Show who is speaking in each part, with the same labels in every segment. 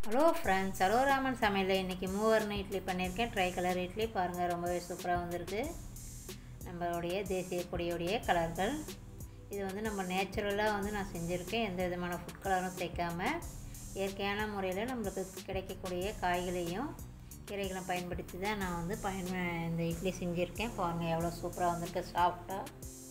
Speaker 1: hello friends hello Raman சமையலில் இன்றைக்கி மூவர்னு இட்லி பண்ணியிருக்கேன் ட்ரை கலர் இட்லி பாருங்கள் ரொம்பவே சூப்பராக வந்திருக்கு நம்மளுடைய தேசிய கொடியுடைய கலர்கள் இது வந்து நம்ம நேச்சுரலாக வந்து நான் செஞ்சுருக்கேன் எந்த விதமான ஃபுட் கலரும் சேர்க்காம இயற்கையான முறையில் நம்மளுக்கு கிடைக்கக்கூடிய காய்களையும் கீரைகளும் பயன்படுத்தி தான் நான் வந்து பயன் இந்த இட்லி செஞ்சுருக்கேன் பாருங்கள் எவ்வளோ சூப்பராக வந்திருக்கு சாஃப்டாக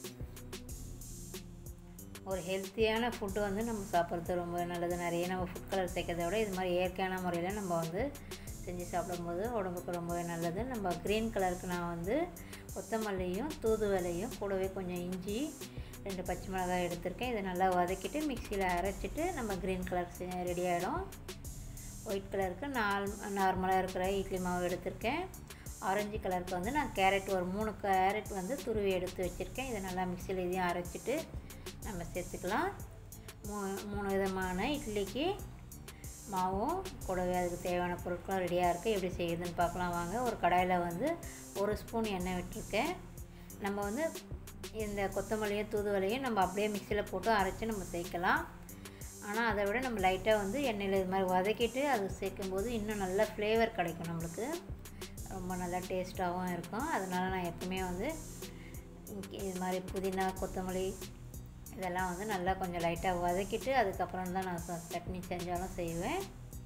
Speaker 1: ஒரு ஹெல்த்தியான ஃபுட்டு வந்து நம்ம சாப்பிட்றது ரொம்ப நல்லது நிறைய நம்ம ஃபுட் கலர் சேர்க்கறத விட இது மாதிரி இயற்கையான முறையில் நம்ம வந்து செஞ்சு சாப்பிடும்போது உடம்புக்கு ரொம்பவே நல்லது நம்ம க்ரீன் கலருக்கு நான் வந்து கொத்தமல்லியும் தூதுவளையும் கூடவே கொஞ்சம் இஞ்சி ரெண்டு பச்சை மிளகாய் எடுத்திருக்கேன் இதை நல்லா வதக்கிட்டு மிக்சியில் அரைச்சிட்டு நம்ம க்ரீன் கலர் ரெடி ஆகிடும் ஒயிட் கலருக்கு நால் நார்மலாக இருக்கிற இட்லி மாவு எடுத்திருக்கேன் ஆரஞ்சு கலருக்கு வந்து நான் கேரட் ஒரு மூணு கேரட் வந்து துருவி எடுத்து வச்சுருக்கேன் இதை நல்லா மிக்சியில் இதையும் அரைச்சிட்டு நம்ம சேர்த்துக்கலாம் மூ மூணு விதமான இட்லிக்கு மாவும் கூடவே அதுக்கு தேவையான பொருட்களும் ரெடியாக இருக்குது எப்படி செய்யுதுன்னு பார்க்கலாம் வாங்க ஒரு கடாயில் வந்து ஒரு ஸ்பூன் எண்ணெய் விட்டுருக்கேன் நம்ம வந்து இந்த கொத்தமல்லியும் தூதுவளையும் நம்ம அப்படியே மிக்சியில் போட்டு அரைச்சி நம்ம சேர்க்கலாம் ஆனால் அதை விட நம்ம லைட்டாக வந்து எண்ணெயில் இது மாதிரி வதக்கிட்டு அது சேர்க்கும்போது இன்னும் நல்ல ஃப்ளேவர் கிடைக்கும் நம்மளுக்கு ரொம்ப நல்லா டேஸ்ட்டாகவும் இருக்கும் அதனால் நான் எப்பவுமே வந்து இது மாதிரி புதினா கொத்தமல்லி இதெல்லாம் வந்து நல்லா கொஞ்சம் லைட்டாக வதக்கிட்டு அதுக்கப்புறம் தான் நான் சட்னி செஞ்சாலும் செய்வேன்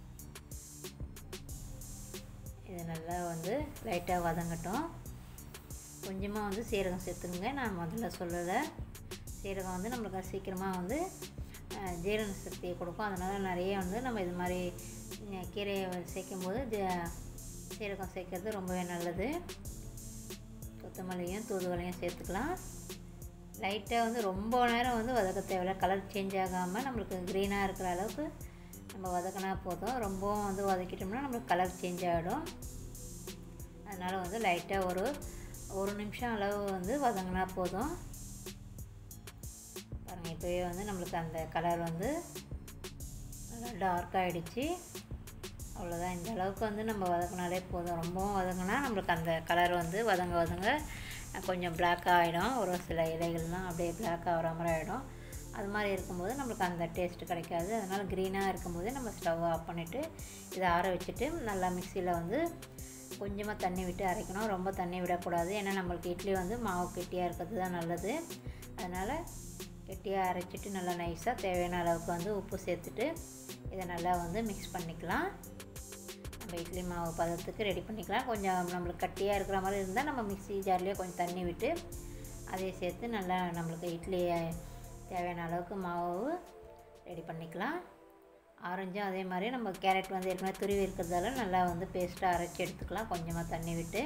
Speaker 1: இது நல்லா வந்து லைட்டாக வதங்கட்டும் கொஞ்சமாக வந்து சீரகம் சேர்த்துங்க நான் முதல்ல சொல்லலை சீரகம் வந்து நம்மளுக்கு சீக்கிரமாக வந்து ஜீரண சக்தியை கொடுக்கும் அதனால் நிறைய வந்து நம்ம இது மாதிரி கீரையை சேர்க்கும்போது சீரகம் சேர்க்கறது ரொம்பவே நல்லது கொத்தமல்லியும் தூதுவளையும் சேர்த்துக்கலாம் லைட்டாக வந்து ரொம்ப நேரம் வந்து வதக்க தேவையில்ல கலர் சேஞ்ச் ஆகாமல் நம்மளுக்கு க்ரீனாக இருக்கிற அளவுக்கு நம்ம வதக்கினா போதும் ரொம்பவும் வந்து வதக்கிட்டோம்னா நம்மளுக்கு கலர் சேஞ்ச் ஆகிடும் அதனால் வந்து லைட்டாக ஒரு ஒரு நிமிஷம் அளவு வந்து வதங்கினா போதும் பாருங்கள் இப்போவே வந்து நம்மளுக்கு அந்த கலர் வந்து நல்லா டார்க் ஆகிடுச்சு அவ்வளோதான் இந்த அளவுக்கு வந்து நம்ம வதக்கினாலே போதும் ரொம்பவும் வதங்கினா நம்மளுக்கு அந்த கலர் வந்து வதங்க வதங்க கொஞ்சம் பிளாக் ஆகிடும் ஒரு சில இலைகள்லாம் அப்படியே பிளாக் ஆகிற மாதிரி ஆகிடும் அது மாதிரி இருக்கும்போது நம்மளுக்கு அந்த டேஸ்ட்டு கிடைக்காது அதனால் க்ரீனாக இருக்கும்போது நம்ம ஸ்டவ் ஆஃப் பண்ணிவிட்டு இதை ஆற வச்சுட்டு நல்லா மிக்சியில் வந்து கொஞ்சமாக தண்ணி விட்டு அரைக்கணும் ரொம்ப தண்ணி விடக்கூடாது ஏன்னா நம்மளுக்கு இட்லி வந்து மாவு கெட்டியாக இருக்கிறது தான் நல்லது அதனால் கெட்டியாக அரைச்சிட்டு நல்லா நைஸாக தேவையான அளவுக்கு வந்து உப்பு சேர்த்துட்டு இதை நல்லா வந்து மிக்ஸ் பண்ணிக்கலாம் நம்ம இட்லி மாவு பதத்துக்கு ரெடி பண்ணிக்கலாம் கொஞ்சம் நம்மளுக்கு கட்டியாக இருக்கிற மாதிரி இருந்தால் நம்ம மிக்ஸி ஜார்லேயே கொஞ்சம் தண்ணி விட்டு அதையே சேர்த்து நல்லா நம்மளுக்கு இட்லி தேவையான அளவுக்கு மாவு ரெடி பண்ணிக்கலாம் ஆரஞ்சும் அதே மாதிரி நம்ம கேரட் வந்து ஏற்கனவே துருவி இருக்கிறதால நல்லா வந்து பேஸ்ட்டாக அரைச்சி எடுத்துக்கலாம் கொஞ்சமாக தண்ணி விட்டு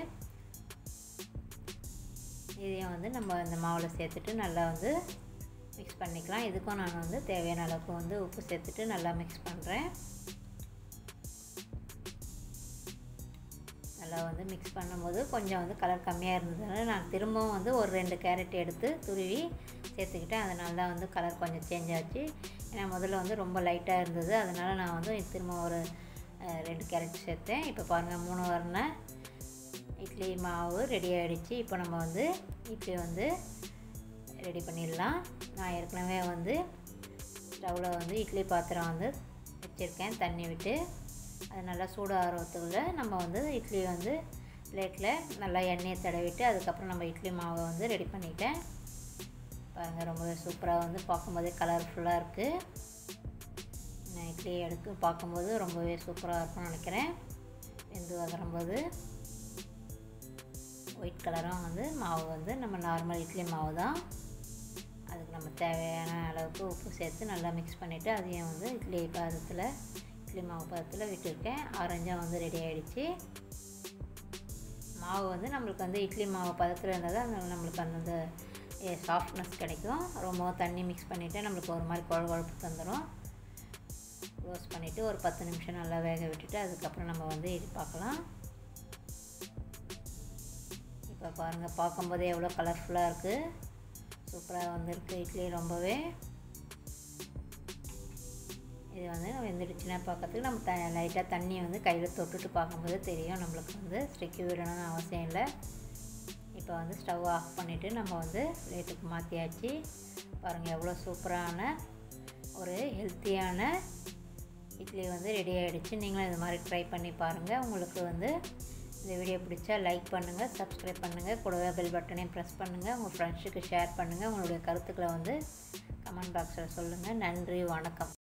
Speaker 1: இதையும் வந்து நம்ம இந்த மாவில் சேர்த்துட்டு நல்லா வந்து மிக்ஸ் பண்ணிக்கலாம் இதுக்கும் நான் வந்து தேவையான அளவுக்கு வந்து உப்பு சேர்த்துட்டு நல்லா மிக்ஸ் பண்ணுறேன் நல்லா வந்து மிக்ஸ் பண்ணும்போது கொஞ்சம் வந்து கலர் கம்மியாக இருந்ததுனால நான் திரும்பவும் வந்து ஒரு ரெண்டு கேரட் எடுத்து துருவி சேர்த்துக்கிட்டேன் அதனால தான் வந்து கலர் கொஞ்சம் சேஞ்ச் ஆச்சு ஏன்னா முதல்ல வந்து ரொம்ப லைட்டாக இருந்தது அதனால் நான் வந்து திரும்ப ஒரு ரெண்டு கேரட் சேர்த்தேன் இப்போ பாருங்கள் மூணு வரண இட்லி மாவு ரெடி ஆகிடுச்சு இப்போ நம்ம வந்து இட்லி வந்து ரெடி பண்ணிடலாம் நான் ஏற்கனவே வந்து ஸ்டவ்வில் வந்து இட்லி பாத்திரம் வந்து வச்சுருக்கேன் தண்ணி விட்டு அது நல்லா சூடு ஆகிறதுக்குள்ளே நம்ம வந்து இட்லி வந்து பிளேட்டில் நல்லா எண்ணெயை தடவிட்டு அதுக்கப்புறம் நம்ம இட்லி மாவை வந்து ரெடி பண்ணிட்டேன் பாருங்கள் ரொம்பவே சூப்பராக வந்து பார்க்கும்போதே கலர்ஃபுல்லாக இருக்குது நான் இட்லி எடுத்து பார்க்கும்போது ரொம்பவே சூப்பராக இருக்கும்னு நினைக்கிறேன் வெந்து வதரும்போது ஒயிட் கலரும் வந்து மாவு வந்து நம்ம நார்மல் இட்லி மாவு தான் அதுக்கு நம்ம தேவையான அளவுக்கு உப்பு சேர்த்து நல்லா மிக்ஸ் பண்ணிவிட்டு அதையும் வந்து இட்லி பதத்தில் இட்லி மாவு பதத்தில் விட்டுருக்கேன் ஆரஞ்சாக வந்து ரெடி ஆகிடுச்சு மாவு வந்து நம்மளுக்கு வந்து இட்லி மாவு பதத்தில் இருந்தால் தான் நம்மளுக்கு அந்த சாஃப்ட்னஸ் கிடைக்கும் ரொம்ப தண்ணி மிக்ஸ் பண்ணிவிட்டு நம்மளுக்கு ஒரு மாதிரி குழ குழப்பு தந்துடும் க்ளோஸ் பண்ணிவிட்டு ஒரு பத்து நிமிஷம் நல்லா வேக விட்டுட்டு அதுக்கப்புறம் நம்ம வந்து இது பார்க்கலாம் இப்போ பாருங்கள் பார்க்கும்போதே எவ்வளோ கலர்ஃபுல்லாக இருக்குது சூப்பராக வந்திருக்கு இட்லி ரொம்பவே இது வந்து வெந்துடுச்சுன்னா பார்க்கறதுக்கு நம்ம த லைட்டாக தண்ணி வந்து கையில் தொட்டுட்டு பார்க்கும்போது தெரியும் நம்மளுக்கு வந்து ஸ்டிக்கி விடணும்னு அவசியம் இல்லை இப்போ வந்து ஸ்டவ் ஆஃப் பண்ணிவிட்டு நம்ம வந்து பிளேட்டுக்கு மாற்றியாச்சு பாருங்கள் எவ்வளோ சூப்பரான ஒரு ஹெல்த்தியான இட்லி வந்து ரெடி ஆகிடுச்சு நீங்களும் இது மாதிரி ட்ரை பண்ணி பாருங்கள் உங்களுக்கு வந்து இந்த வீடியோ பிடிச்சா லைக் பண்ணுங்கள் சப்ஸ்கிரைப் பண்ணுங்கள் கூடவே பெல் பட்டனையும் ப்ரெஸ் பண்ணுங்கள் உங்கள் ஃப்ரெண்ட்ஸுக்கு ஷேர் பண்ணுங்கள் உங்களுடைய கருத்துக்களை வந்து கமெண்ட் பாக்ஸில் சொல்லுங்கள் நன்றி வணக்கம்